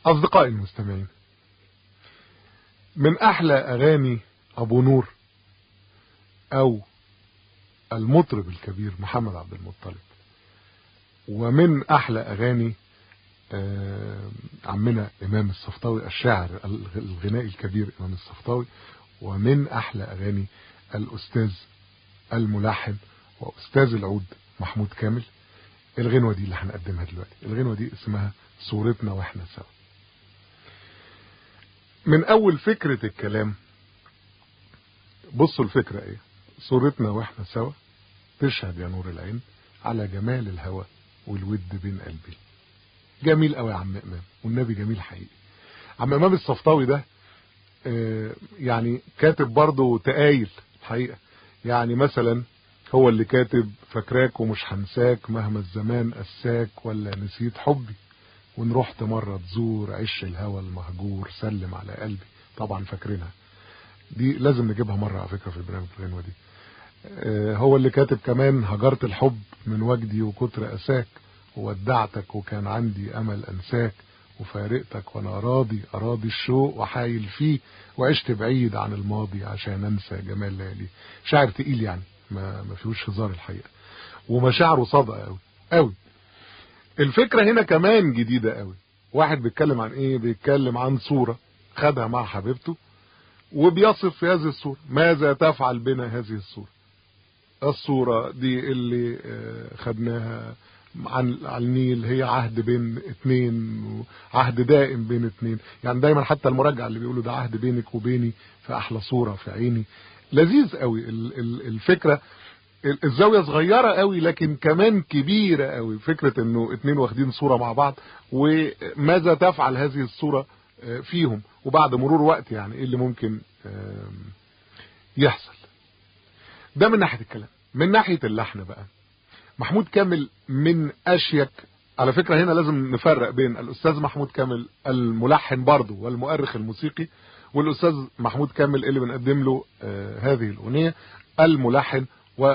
أصدقائي المستمعين من أحلى أغاني أبو نور أو المطرب الكبير محمد عبد المطلب ومن أحلى أغاني عمنا إمام الصفطاوي الشاعر الغنائي الكبير إمام الصفطاوي ومن أحلى أغاني الأستاذ الملحن وأستاذ العود محمود كامل الغنوة دي اللي هنقدمها دلوقتي الغنوة دي اسمها صورتنا واحنا سوا من أول فكرة الكلام بصوا الفكرة ايه صورتنا واحنا سوا تشهد يا نور العين على جمال الهوى والود بين قلبي جميل قوي يا عم امام والنبي جميل حقيقي عم امام الصفطاوي ده آه يعني كاتب برضه تقايل الحقيقه يعني مثلا هو اللي كاتب فاكراك ومش هنساك مهما الزمان قساك ولا نسيت حبي وان رحت مره تزور عش الهوى المهجور سلم على قلبي طبعا فاكرينها دي لازم نجيبها مره على فكره في البرنامج الغنوه دي آه هو اللي كاتب كمان هجرت الحب من وجدي وكتر اساك وودعتك وكان عندي امل انساك وفارقتك وانا راضي اراضي الشوق وحايل فيه وعشت بعيد عن الماضي عشان انسى جمال ليالي شاعر تقيل يعني ما ما فيهوش هزار الحقيقه ومشاعره صادقه قوي قوي الفكره هنا كمان جديده قوي واحد بيتكلم عن ايه بيتكلم عن صوره خدها مع حبيبته وبيصف في هذه الصوره ماذا تفعل بنا هذه الصوره الصوره دي اللي خدناها عن على النيل هي عهد بين اتنين عهد دائم بين اتنين يعني دايما حتى المراجع اللي بيقولوا ده عهد بينك وبيني في احلى صورة في عيني لذيذ قوي الفكرة الزاوية صغيرة قوي لكن كمان كبيرة قوي فكرة انه اتنين واخدين صورة مع بعض وماذا تفعل هذه الصورة فيهم وبعد مرور وقت يعني ايه اللي ممكن يحصل ده من ناحية الكلام من ناحية اللحن بقى محمود كامل من اشيك على فكرة هنا لازم نفرق بين الاستاذ محمود كامل الملحن برضه والمؤرخ الموسيقي والاستاذ محمود كامل اللي بنقدم له آه هذه الاغنية الملحن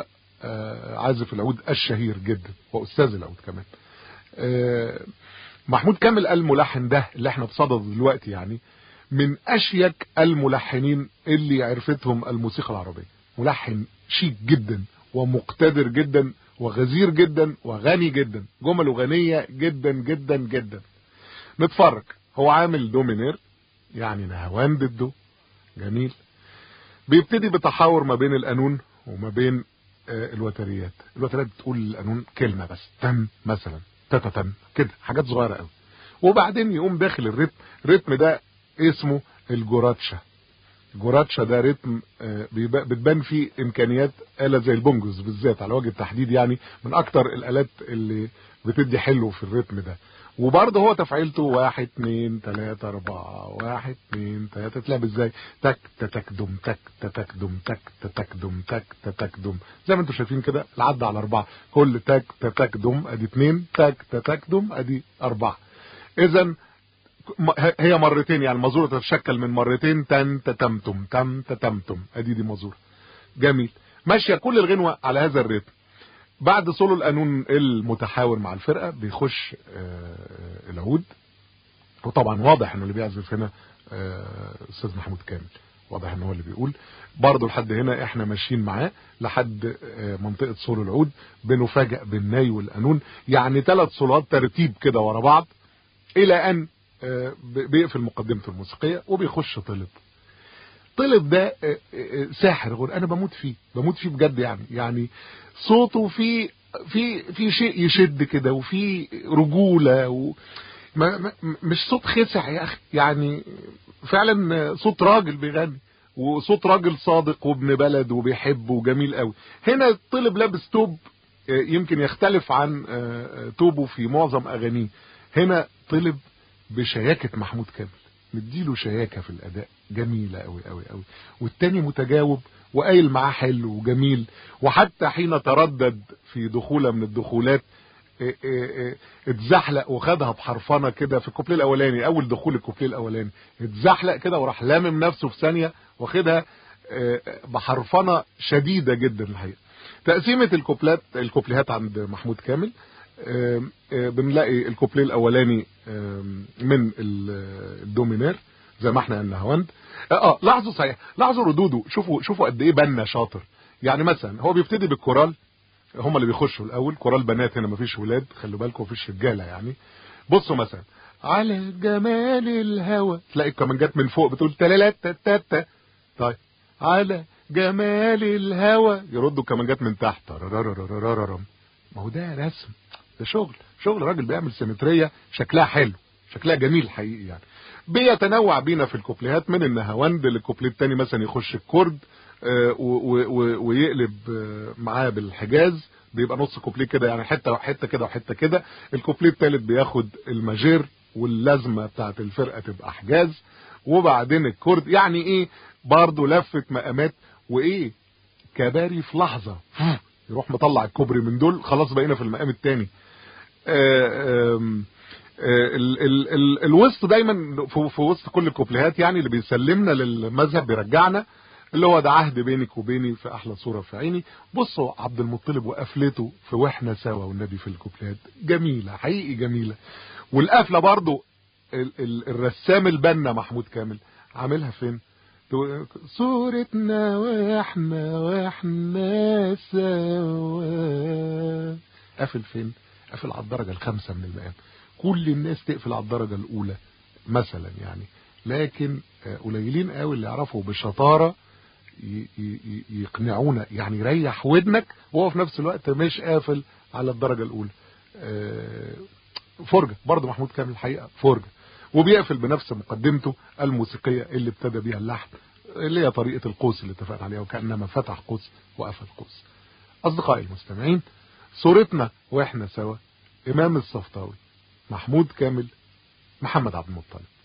وعازف العود الشهير جدا واستاذ العود كمان آه محمود كامل الملحن ده اللي احنا بصدد دلوقتي يعني من اشيك الملحنين اللي عرفتهم الموسيقى العربية ملحن شيك جدا ومقتدر جدا وغزير جدا وغني جدا جمله غنية جدا جدا جدا نتفرج هو عامل دومينير يعني نهوان ضده جميل بيبتدي بتحاور ما بين القانون وما بين آه الوتريات الوتريات بتقول القانون كلمة بس تن مثلا تتا تن كده حاجات صغيرة قوي وبعدين يقوم داخل الريتم الريتم ده اسمه الجوراتشا جوراتشا ده رتم بتبان فيه امكانيات آلة زي البونجوز بالذات على وجه التحديد يعني من اكتر الالات اللي بتدي حلو في الرتم ده وبرضه هو تفعيلته واحد اتنين تلاتة اربعة واحد اتنين تلاتة تلعب ازاي تك تتك دم تك تتك دم تك تتك دم تك تتك دم زي ما انتم شايفين كده العد على اربعة كل تك تتك دم ادي اتنين تك تتك دم ادي اربعة اذا هي مرتين يعني المزورة تتشكل من مرتين تن تتمتم تم تتمتم ادي دي مزورة جميل ماشية كل الغنوة على هذا الريتم بعد سولو القانون المتحاور مع الفرقة بيخش العود وطبعا واضح انه اللي بيعزف هنا استاذ محمود كامل واضح ان هو اللي بيقول برضه لحد هنا احنا ماشيين معاه لحد منطقة سولو العود بنفاجئ بالناي والقانون يعني ثلاث صولات ترتيب كده ورا بعض الى ان بيقفل مقدمته الموسيقية وبيخش طلب طلب ده ساحر غير انا بموت فيه بموت فيه بجد يعني يعني صوته في في في شيء يشد كده وفي رجولة و ما ما مش صوت خسع يا اخي يعني فعلا صوت راجل بيغني وصوت راجل صادق وابن بلد وبيحب وجميل قوي هنا الطلب لابس توب يمكن يختلف عن توبه في معظم اغانيه هنا طلب بشياكة محمود كامل مديله شياكة في الأداء جميلة قوي قوي قوي والتاني متجاوب وقايل معاه حلو وجميل وحتى حين تردد في دخولة من الدخولات اتزحلق وخدها بحرفنة كده في الكوبليه الاولاني اول دخول الكوبليه الاولاني اتزحلق كده وراح لامم نفسه في ثانية واخدها بحرفنة شديدة جدا الحقيقة تقسيمة الكوبلات الكوبليهات عند محمود كامل آم، آه، بنلاقي الكوبليه الاولاني آم، من ال- الدومينير زي ما احنا النهاوند اه آه، لاحظوا صحيح لاحظوا ردوده شوفوا شوفوا قد ايه بنا شاطر يعني مثلا هو بيبتدي بالكورال هم اللي بيخشوا الاول كورال بنات هنا مفيش ولاد خلوا بالكم مفيش رجاله يعني بصوا مثلا على جمال الهوى تلاقي الكمانجات من فوق بتقول تلالا تاتا طيب على جمال الهوى يردوا الكمانجات من تحت تررررررررم. ما هو ده رسم ده شغل شغل راجل بيعمل سيمتريه شكلها حلو شكلها جميل حقيقي يعني بيتنوع بينا في الكوبليهات من النهاوند للكوبليه التاني مثلا يخش الكرد آه، و- و- و- ويقلب آه، معاه بالحجاز بيبقى نص كوبليه كده يعني حته حته كده وحته كده الكوبليه التالت بياخد الماجير واللازمه بتاعت الفرقه تبقى حجاز وبعدين الكرد يعني ايه برضه لفه مقامات وايه كباري في لحظه يروح مطلع الكوبري من دول خلاص بقينا في المقام التاني آه، آم، آه، ال ال ال الوسط دايما في, في وسط كل الكوبليهات يعني اللي بيسلمنا للمذهب بيرجعنا اللي هو ده عهد بينك وبيني في احلى صوره في عيني بصوا عبد المطلب وقفلته في واحنا سوا والنبي في الكوبليهات جميله حقيقي جميله والقفله برضو ال ال الرسام البنا محمود كامل عاملها فين تو- صورتنا واحنا واحنا سوا قافل فين قافل على الدرجه الخامسه من المقام كل الناس تقفل على الدرجه الاولى مثلا يعني لكن آه، قليلين قوي اللي يعرفوا بشطاره ي- ي- ي- يقنعونا يعني يريح ودنك وهو في نفس الوقت مش قافل على الدرجه الاولى آه، فرجه برضه محمود كامل الحقيقه فرجه وبيقفل بنفس مقدمته الموسيقيه اللي ابتدى بيها اللحن اللي هي طريقه القوس اللي اتفقنا عليها وكانما فتح قوس وقفل قوس اصدقائي المستمعين صورتنا واحنا سوا امام الصفطاوي محمود كامل محمد عبد المطلب